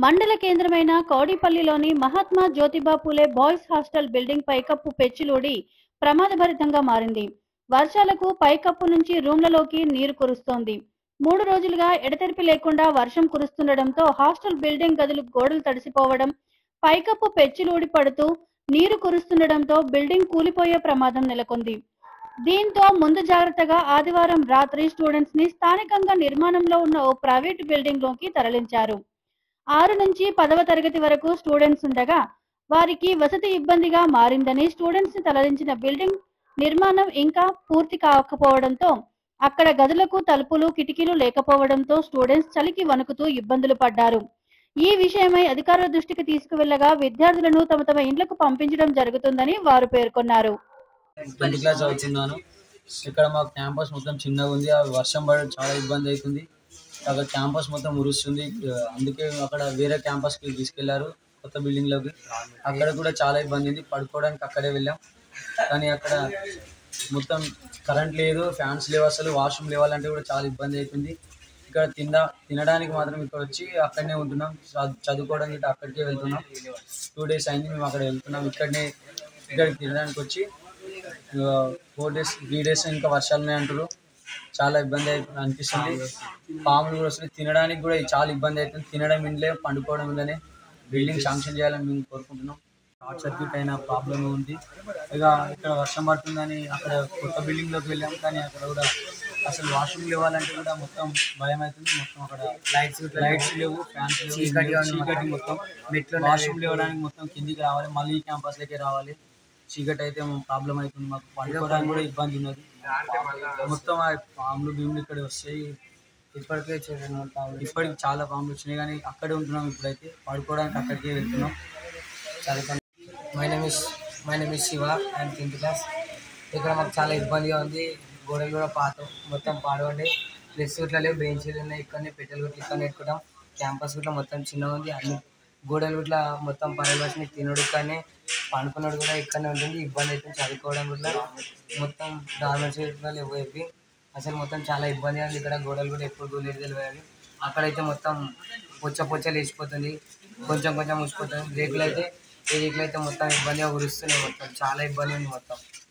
మండల కేంద్రమైన కౌడిపల్లిలోని Mahatma Jyotiba Phule boys hostel building పైకప్పు పెచ్చులూడి ప్రమాదభరితంగా మారింది వర్షాలకు పైకప్పు నుంచి రూమ్లలోకి నీరు కురుస్తోంది మూడు రోజులుగా ఎడతెరిపి లేకుండా వర్షం కురుస్తుండటంతో హాస్టల్ బిల్డింగ్ గదులు గోడలు తడిసిపోవడం పైకప్పు పెచ్చులూడి పడుతూ నీరు కురుస్తుండటంతో బిల్డింగ్ కూలిపోయే ప్రమాదం నెలకొంది దీంతో ముందు జాగ్రత్తగా ఆదివారం రాత్రి స్టూడెంట్స్ ని స్థానికంగా నిర్మాణంలో ఉన్న ఓ ప్రైవేట్ బిల్డింగ్ లోకి తరలించారు ఆరు నుంచి పదవ తరగతి వరకు స్టూడెంట్స్ ఉండగా వారికి వసతి ఇబ్బందిగా మారిందని స్టూడెంట్స్ ని తరలించిన బిల్డింగ్ నిర్మాణం ఇంకా పూర్తి కాకపోవడంతో అక్కడ గదులకు తలుపులు కిటికీలు లేకపోవడంతో స్టూడెంట్స్ చలికి వణుకుతూ ఇబ్బందులు పడ్డారు ఈ విషయమై అధికారుల దృష్టికి తీసుకువెళ్లగా విద్యార్థులను తమ తమ ఇండ్లకు పంపించడం జరుగుతుందని వారు పేర్కొన్నారు ట్వంటీ క్లాస్ చదువుతున్నాను ఇక్కడ మా క్యాంపస్ మొత్తం చిన్నగా ఉంది ఆ వర్షం పడడం చాలా ఇబ్బంది అవుతుంది అక్కడ క్యాంపస్ మొత్తం ఉరుస్తుంది ఆ, అందుకే అక్కడ వేరే క్యాంపస్కి తీసుకెళ్లారు కొత్త బిల్డింగ్లోకి అక్కడ కూడా చాలా ఇబ్బంది ఉంది పడుకోవడానికి అక్కడే వెళ్ళాం కానీ అక్కడ మొత్తం కరెంట్ లేదు ఫ్యాన్స్ లేవు అసలు వాష్రూమ్ లేవాలంటే కూడా చాలా ఇబ్బంది అవుతుంది ఇక్కడ తిందా తినడానికి మాత్రం ఇక్కడ వచ్చి అక్కడనే ఉంటున్నాం చదు- చదువుకోవడానికి ఇట్లా అక్కడికే వెళ్తున్నాం టూ డేస్ అయింది మేము అక్కడ వెళ్తున్నాం ఇక్కడనే ఇక్కడికి తినడానికి వచ్చి ఫోర్ డేస్ త్రీ డేస్ ఇంకా వర్షాలు ఉన్నాయి అంటారు చాలా ఇబ్బంది అవుతుంది అనిపిస్తుంది పాములు కూడా వస్తున్నాయి తినడానికి కూడా చాలా ఇబ్బంది అవుతుంది తినడం ఇండ్లే పండుకోవడం ఇంట్లోనే బిల్డింగ్ శాంక్షన్ చేయాలని మేము కోరుకుంటున్నాం షార్ట్ సర్క్యూట్ అయిన ప్రాబ్లం ఉంది ఇక ఇక్కడ వర్షం పడుతుందని అక్కడ కొత్త బిల్డింగ్లోకి వెళ్ళాం కానీ అక్కడ కూడా అసలు వాష్రూమ్ లేవాలంటే కూడా మొత్తం భయం అవుతుంది మొత్తం అక్కడ లైట్స్ లైట్స్ లేవు ఫ్యాన్స్ లేవు చీకటిగా ఉంది చీకటి మొత్తం మెట్లు వాష్రూమ్ లేవడానికి మొత్తం కిందికి రావాలి మళ్ళీ క్యాంపస్లోకి రావాలి చీకటి అయితే ప్రాబ్లం అవుతుంది మాకు పడుకోవడానికి కూడా ఇబ్బంది ఉన్నది మొత్తం ఆ పాములు భీములు ఇక్కడ వస్తాయి ఇప్పటికే చూడండి మొత్తం ఇప్పటికి చాలా పాములు వచ్చినాయి కానీ అక్కడే ఉంటున్నాం ఇప్పుడైతే పడుకోవడానికి అక్కడికే వెళ్తున్నాం చదువుతాను my name is my name is Shiva and tenth class ఇక్కడ మాకు చాలా ఇబ్బందిగా ఉంది గోడలు కూడా పాత మొత్తం పాడవండి ప్లస్ ఇట్లా లేవు బెంచీలు ఉన్నాయి ఇక్కడనే పెట్టెలు కూడా ఇక్కడ పెట్టుకుంటాం క్యాంపస్ కూడా మొత్తం చిన్నగా ఉంది అన్ని గోడలు ఇట్లా మొత్తం పరవలసిన తినడు కానీ పండుకున్నాడు కూడా ఇక్కడనే ఉంటుంది ఇబ్బంది అవుతుంది చదువుకోవడం కూడా మొత్తం డార్మెంట్స్ ఇట్లా లేవు ఇవి అసలు మొత్తం చాలా ఇబ్బందిగా ఉంది ఇక్కడ గోడలు కూడా ఎప్పుడు గోలేదు తెలియాలి అక్కడైతే మొత్తం పొచ్చ పొచ్చ లేచిపోతుంది కొంచెం కొంచెం ముసిపోతుంది రేకులు అయితే ఈ రేకులు అయితే మొత్తం ఇబ్బందిగా ఉరుస్తున్నాయి మొత్తం చాలా ఇబ్బంది ఉంది మొత్తం